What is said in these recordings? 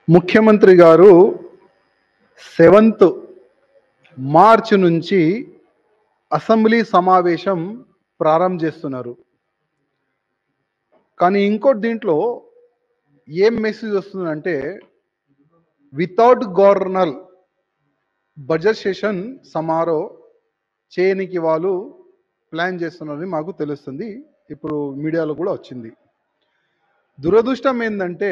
ముఖ్యమంత్రి గారు seventh March నుంచి అసెంబ్లీ సమావేశం ప్రారంభం చేస్తున్నారు కానీ ఇంకోటి దీంట్లో ఏం మెసేజ్ వస్తుందంటే వితౌట్ గవర్నల్ బడ్జెట్ సెషన్ సమారో చేయనికి వాళ్ళు ప్లాన్ చేస్తున్నారని మాకు తెలుస్తుంది ఇప్పుడు మీడియాలో కూడా వచ్చింది దురదృష్టం ఏంటంటే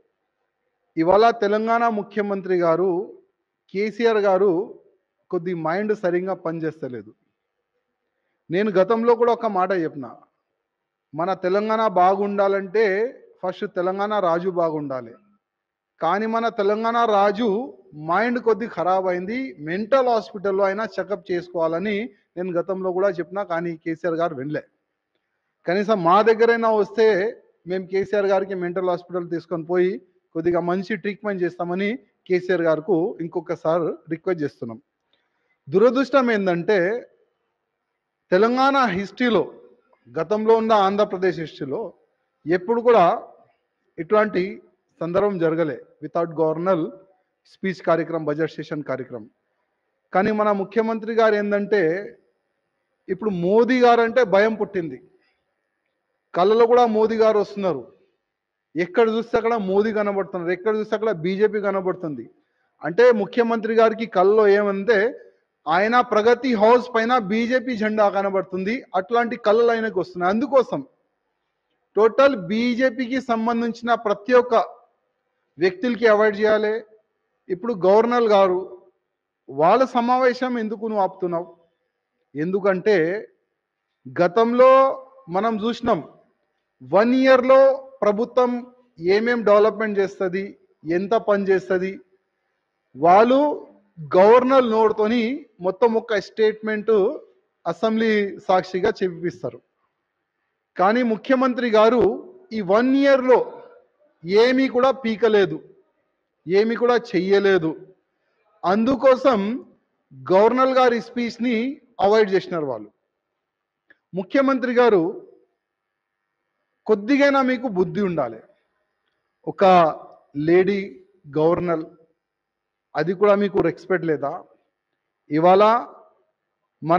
ఇవాళ తెలంగాణ ముఖ్యమంత్రి గారు కేసీఆర్ గారు కొద్ది మైండ్ సరిగ్గా పనిచేస్తలేదు నేను గతంలో కూడా ఒక మాట చెప్పిన మన తెలంగాణ బాగుండాలంటే ఫస్ట్ తెలంగాణ రాజు బాగుండాలి కానీ మన తెలంగాణ రాజు మైండ్ కొద్ది ఖరాబ్ అయింది మెంటల్ హాస్పిటల్లో అయినా చెకప్ చేసుకోవాలని నేను గతంలో కూడా చెప్పినా కానీ కేసీఆర్ గారు వినలే కనీసం మా దగ్గరైనా వస్తే మేము కేసీఆర్ గారికి మెంటల్ హాస్పిటల్ తీసుకొని పోయి కొద్దిగా మంచి ట్రీట్మెంట్ చేస్తామని కేసీఆర్ గారికి ఇంకొకసారి రిక్వెస్ట్ చేస్తున్నాం దురదృష్టం ఏంటంటే తెలంగాణ హిస్టరీలో గతంలో ఉన్న ఆంధ్రప్రదేశ్ హిస్టరీలో ఎప్పుడు కూడా ఇట్లాంటి సందర్భం జరగలే వితౌట్ గవర్నల్ స్పీచ్ కార్యక్రమం బడ్జెట్ సెషన్ కార్యక్రమం కానీ మన ముఖ్యమంత్రి గారు ఏంటంటే ఇప్పుడు మోదీ గారు అంటే భయం పుట్టింది కళ్ళలో కూడా మోదీ గారు వస్తున్నారు ఎక్కడ చూస్తే అక్కడ మోదీ కనబడుతున్నారు ఎక్కడ చూస్తే అక్కడ బీజేపీ కనబడుతుంది అంటే ముఖ్యమంత్రి గారికి కళ్ళలో ఏమంటే ఆయన ప్రగతి హౌస్ పైన బీజేపీ జెండా కనబడుతుంది అట్లాంటి కళ్ళలు ఆయనకు వస్తున్నాయి అందుకోసం టోటల్ బీజేపీకి సంబంధించిన ప్రతి ఒక్క వ్యక్తులకి అవాయిడ్ చేయాలి ఇప్పుడు గవర్నర్ గారు వాళ్ళ సమావేశం ఎందుకు నువ్వు ఆపుతున్నావు ఎందుకంటే గతంలో మనం చూసినాం వన్ ఇయర్లో ప్రభుత్వం ఏమేం డెవలప్మెంట్ చేస్తుంది ఎంత పని చేస్తుంది వాళ్ళు గవర్నర్ నోడ్తోని మొత్తం ఒక స్టేట్మెంట్ అసెంబ్లీ సాక్షిగా చెప్పిస్తారు కానీ ముఖ్యమంత్రి గారు ఈ వన్ ఇయర్లో ఏమీ కూడా పీకలేదు ఏమీ కూడా చెయ్యలేదు అందుకోసం గవర్నర్ గారి స్పీచ్ని అవాయిడ్ చేసినారు వాళ్ళు ముఖ్యమంత్రి గారు కొద్దిగైనా మీకు బుద్ధి ఉండాలి ఒక లేడీ గవర్నర్ అది కూడా మీకు రెస్పెక్ట్ లేదా ఇవాళ మన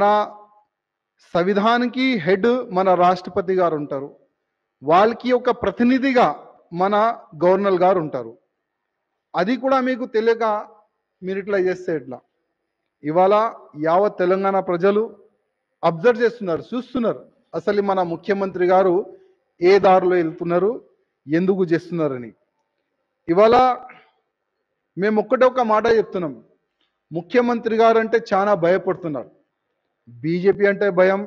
సంవిధానికి హెడ్ మన రాష్ట్రపతి గారు ఉంటారు వాళ్ళకి ఒక ప్రతినిధిగా మన గవర్నర్ గారు ఉంటారు అది కూడా మీకు తెలియక మీరు ఇట్లా చేస్తే ఎట్లా ఇవాళ యావత్ తెలంగాణ ప్రజలు అబ్జర్వ్ చేస్తున్నారు చూస్తున్నారు అసలు మన ముఖ్యమంత్రి గారు ఏ దారిలో వెళ్తున్నారు ఎందుకు చేస్తున్నారని ఇవాళ మేము ఒక్కటే ఒక మాట చెప్తున్నాం ముఖ్యమంత్రి గారు అంటే చాలా భయపడుతున్నారు బీజేపీ అంటే భయం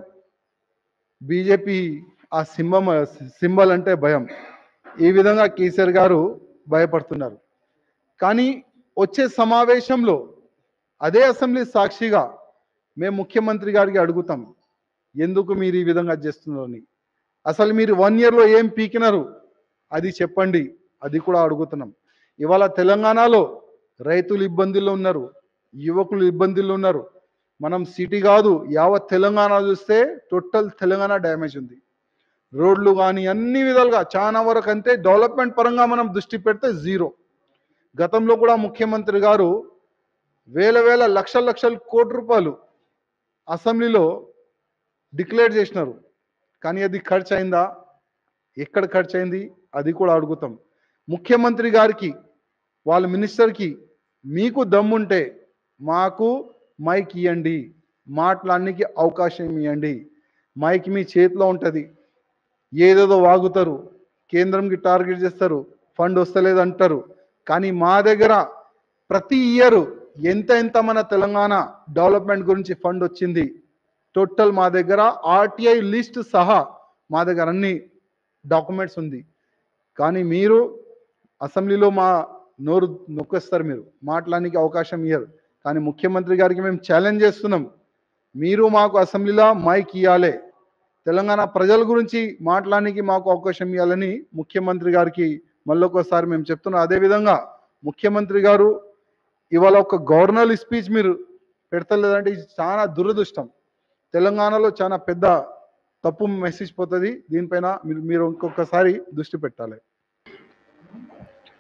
బీజేపీ ఆ సింబం సింబల్ అంటే భయం ఈ విధంగా కేసీఆర్ గారు భయపడుతున్నారు కానీ వచ్చే సమావేశంలో అదే అసెంబ్లీ సాక్షిగా మేము ముఖ్యమంత్రి గారికి అడుగుతాం ఎందుకు మీరు ఈ విధంగా చేస్తున్నారని అసలు మీరు వన్ ఇయర్లో ఏం పీకినారు అది చెప్పండి అది కూడా అడుగుతున్నాం ఇవాళ తెలంగాణలో రైతులు ఇబ్బందుల్లో ఉన్నారు యువకులు ఇబ్బందుల్లో ఉన్నారు మనం సిటీ కాదు యావత్ తెలంగాణ చూస్తే టోటల్ తెలంగాణ డ్యామేజ్ ఉంది రోడ్లు కానీ అన్ని విధాలుగా చాలా వరకు అంతే డెవలప్మెంట్ పరంగా మనం దృష్టి పెడితే జీరో గతంలో కూడా ముఖ్యమంత్రి గారు వేల వేల లక్షల లక్షల కోటి రూపాయలు అసెంబ్లీలో డిక్లేర్ చేసినారు కానీ అది ఖర్చు అయిందా ఎక్కడ ఖర్చు అయింది అది కూడా అడుగుతాం ముఖ్యమంత్రి గారికి వాళ్ళ మినిస్టర్కి మీకు దమ్ముంటే మాకు మైక్ ఇవ్వండి మాట్లాడడానికి అవకాశం ఇవ్వండి మైక్ మీ చేతిలో ఉంటుంది ఏదేదో వాగుతారు కేంద్రంకి టార్గెట్ చేస్తారు ఫండ్ వస్తలేదు అంటారు కానీ మా దగ్గర ప్రతి ఇయర్ ఎంత ఎంత మన తెలంగాణ డెవలప్మెంట్ గురించి ఫండ్ వచ్చింది టోటల్ మా దగ్గర ఆర్టీఐ లిస్ట్ సహా మా దగ్గర అన్ని డాక్యుమెంట్స్ ఉంది కానీ మీరు అసెంబ్లీలో మా నోరు నొక్కేస్తారు మీరు మాట్లాడడానికి అవకాశం ఇయ్యరు కానీ ముఖ్యమంత్రి గారికి మేము ఛాలెంజ్ చేస్తున్నాం మీరు మాకు అసెంబ్లీలో మైక్ ఇవ్వాలి తెలంగాణ ప్రజల గురించి మాట్లాడడానికి మాకు అవకాశం ఇవ్వాలని ముఖ్యమంత్రి గారికి మళ్ళొకసారి మేము చెప్తున్నాం అదేవిధంగా ముఖ్యమంత్రి గారు ఇవాళ ఒక గవర్నర్ స్పీచ్ మీరు పెడతలేదంటే ఇది చాలా దురదృష్టం తెలంగాణలో చాలా పెద్ద తప్పు మెసేజ్ పోతుంది దీనిపైన మీరు మీరు ఇంకొకసారి దృష్టి పెట్టాలి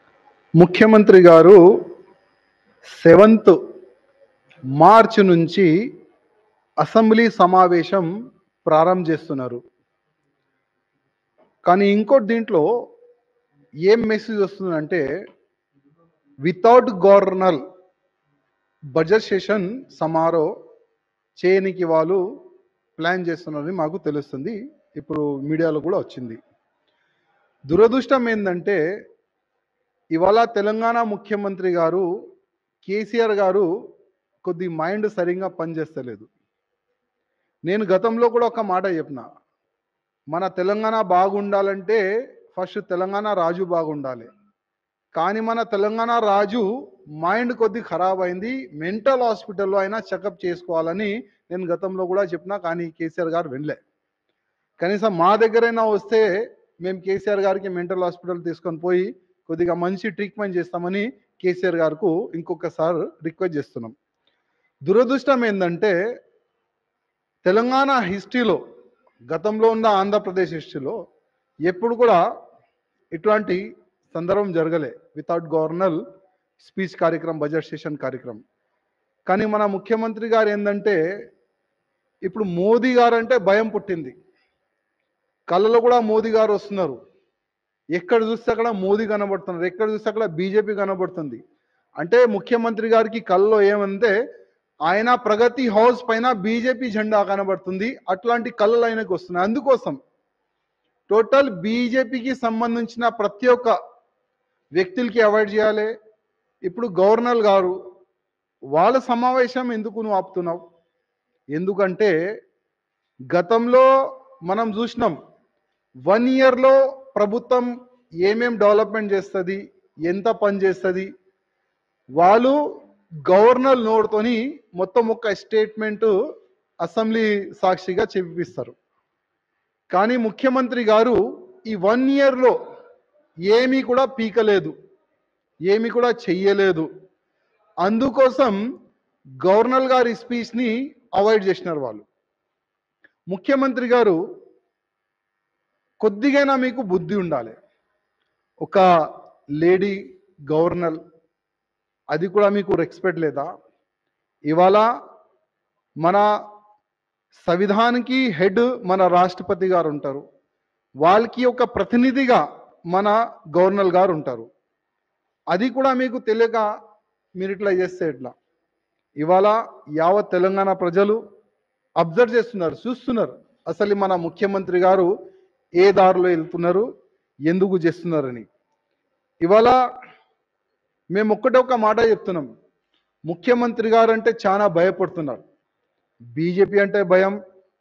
ముఖ్యమంత్రి గారు సెవెంత్ మార్చ్ నుంచి అసెంబ్లీ సమావేశం ప్రారంభం చేస్తున్నారు కానీ ఇంకోటి దీంట్లో ఏం మెసేజ్ వస్తుందంటే వితౌట్ గవర్నల్ బడ్జెట్ సెషన్ సమారో చేయనికి వాళ్ళు ప్లాన్ చేస్తున్నారని మాకు తెలుస్తుంది ఇప్పుడు మీడియాలో కూడా వచ్చింది దురదృష్టం ఏంటంటే ఇవాళ తెలంగాణ ముఖ్యమంత్రి గారు కేసీఆర్ గారు కొద్ది మైండ్ సరిగ్గా పనిచేస్తలేదు నేను గతంలో కూడా ఒక మాట చెప్పిన మన తెలంగాణ బాగుండాలంటే ఫస్ట్ తెలంగాణ రాజు బాగుండాలి కానీ మన తెలంగాణ రాజు మైండ్ కొద్ది ఖరాబ్ అయింది మెంటల్ హాస్పిటల్లో అయినా చెకప్ చేసుకోవాలని నేను గతంలో కూడా చెప్పినా కానీ కేసీఆర్ గారు వినలే కనీసం మా దగ్గరైనా వస్తే మేము కేసీఆర్ గారికి మెంటల్ హాస్పిటల్ తీసుకొని పోయి కొద్దిగా మంచి ట్రీట్మెంట్ చేస్తామని కేసీఆర్ గారికి ఇంకొకసారి రిక్వెస్ట్ చేస్తున్నాం దురదృష్టం ఏంటంటే తెలంగాణ హిస్టరీలో గతంలో ఉన్న ఆంధ్రప్రదేశ్ హిస్టరీలో ఎప్పుడు కూడా ఇట్లాంటి సందర్భం జరగలే వితౌట్ గవర్నల్ స్పీచ్ కార్యక్రమం బడ్జెట్ సెషన్ కార్యక్రమం కానీ మన ముఖ్యమంత్రి గారు ఏంటంటే ఇప్పుడు మోదీ గారు అంటే భయం పుట్టింది కళ్ళలో కూడా మోదీ గారు వస్తున్నారు ఎక్కడ చూస్తే అక్కడ మోదీ కనబడుతున్నారు ఎక్కడ చూస్తే అక్కడ బీజేపీ కనబడుతుంది అంటే ముఖ్యమంత్రి గారికి కళ్ళలో ఏమంటే ఆయన ప్రగతి హౌస్ పైన బీజేపీ జెండా కనబడుతుంది అట్లాంటి కళ్ళలు ఆయనకు వస్తున్నాయి అందుకోసం టోటల్ బీజేపీకి సంబంధించిన ప్రతి ఒక్క వ్యక్తులకి అవాయిడ్ చేయాలి ఇప్పుడు గవర్నర్ గారు వాళ్ళ సమావేశం ఎందుకు నువ్వు ఆపుతున్నావు ఎందుకంటే గతంలో మనం చూసినాం వన్ ఇయర్లో ప్రభుత్వం ఏమేం డెవలప్మెంట్ చేస్తుంది ఎంత పని చేస్తుంది వాళ్ళు గవర్నర్ నోడ్తోని మొత్తం ఒక స్టేట్మెంట్ అసెంబ్లీ సాక్షిగా చెప్పిస్తారు కానీ ముఖ్యమంత్రి గారు ఈ వన్ ఇయర్లో ఏమీ కూడా పీకలేదు ఏమీ కూడా చెయ్యలేదు అందుకోసం గవర్నర్ గారి స్పీచ్ని అవాయిడ్ చేసినారు వాళ్ళు ముఖ్యమంత్రి గారు కొద్దిగైనా మీకు బుద్ధి ఉండాలి ఒక లేడీ గవర్నర్ అది కూడా మీకు రెస్పెక్ట్ లేదా ఇవాళ మన సంవిధానికి హెడ్ మన రాష్ట్రపతి గారు ఉంటారు వాళ్ళకి ఒక ప్రతినిధిగా మన గవర్నర్ గారు ఉంటారు అది కూడా మీకు తెలియక మీరు ఇట్లా చేస్తే ఎట్లా ఇవాళ యావత్ తెలంగాణ ప్రజలు అబ్జర్వ్ చేస్తున్నారు చూస్తున్నారు అసలు మన ముఖ్యమంత్రి గారు ఏ దారిలో వెళ్తున్నారు ఎందుకు చేస్తున్నారని ఇవాళ మేము ఒక్కటే ఒక మాట చెప్తున్నాం ముఖ్యమంత్రి గారు అంటే చాలా భయపడుతున్నారు బీజేపీ అంటే భయం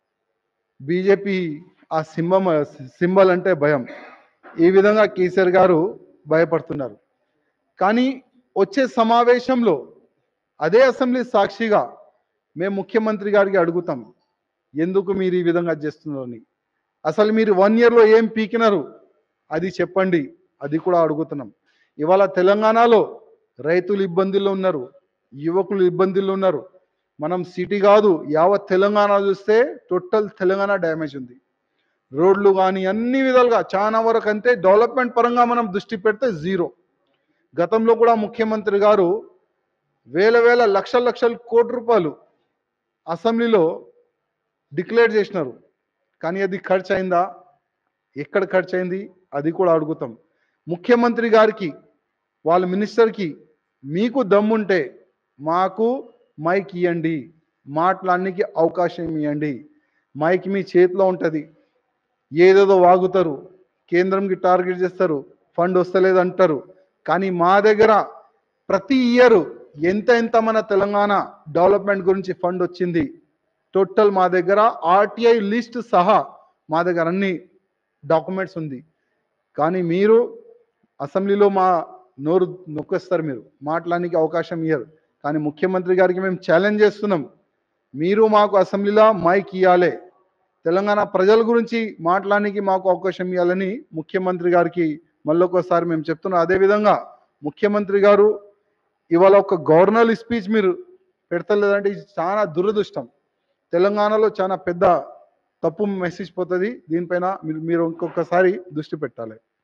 బీజేపీ ఆ సింబం సింబల్ అంటే భయం ఈ విధంగా కేసీఆర్ గారు భయపడుతున్నారు కానీ వచ్చే సమావేశంలో అదే అసెంబ్లీ సాక్షిగా మేము ముఖ్యమంత్రి గారికి అడుగుతాం ఎందుకు మీరు ఈ విధంగా చేస్తున్నారని అసలు మీరు వన్ ఇయర్లో ఏం పీకినారు అది చెప్పండి అది కూడా అడుగుతున్నాం ఇవాళ తెలంగాణలో రైతులు ఇబ్బందుల్లో ఉన్నారు యువకులు ఇబ్బందుల్లో ఉన్నారు మనం సిటీ కాదు యావత్ తెలంగాణ చూస్తే టోటల్ తెలంగాణ డ్యామేజ్ ఉంది రోడ్లు కానీ అన్ని విధాలుగా చాలా వరకు అంతే డెవలప్మెంట్ పరంగా మనం దృష్టి పెడితే జీరో గతంలో కూడా ముఖ్యమంత్రి గారు వేల వేల లక్షల లక్షల కోటి రూపాయలు అసెంబ్లీలో డిక్లేర్ చేసినారు కానీ అది ఖర్చు అయిందా ఎక్కడ ఖర్చు అయింది అది కూడా అడుగుతాం ముఖ్యమంత్రి గారికి వాళ్ళ మినిస్టర్కి మీకు దమ్ముంటే మాకు మైక్ ఇవ్వండి మాట్లాడడానికి అవకాశం ఇవ్వండి మైక్ మీ చేతిలో ఉంటుంది ఏదేదో వాగుతారు కేంద్రంకి టార్గెట్ చేస్తారు ఫండ్ వస్తలేదు అంటారు కానీ మా దగ్గర ప్రతి ఇయర్ ఎంత ఎంత మన తెలంగాణ డెవలప్మెంట్ గురించి ఫండ్ వచ్చింది టోటల్ మా దగ్గర ఆర్టీఐ లిస్ట్ సహా మా దగ్గర అన్ని డాక్యుమెంట్స్ ఉంది కానీ మీరు అసెంబ్లీలో మా నోరు నొక్కేస్తారు మీరు మాట్లాడడానికి అవకాశం ఇయ్యరు కానీ ముఖ్యమంత్రి గారికి మేము ఛాలెంజ్ చేస్తున్నాం మీరు మాకు అసెంబ్లీలో మైక్ ఇవ్వాలి తెలంగాణ ప్రజల గురించి మాట్లాడడానికి మాకు అవకాశం ఇవ్వాలని ముఖ్యమంత్రి గారికి మళ్ళొకసారి మేము చెప్తున్నాం అదేవిధంగా ముఖ్యమంత్రి గారు ఇవాళ ఒక గవర్నర్ స్పీచ్ మీరు పెడతలేదంటే ఇది చాలా దురదృష్టం తెలంగాణలో చాలా పెద్ద తప్పు మెసేజ్ పోతుంది దీనిపైన మీరు మీరు ఇంకొకసారి దృష్టి పెట్టాలి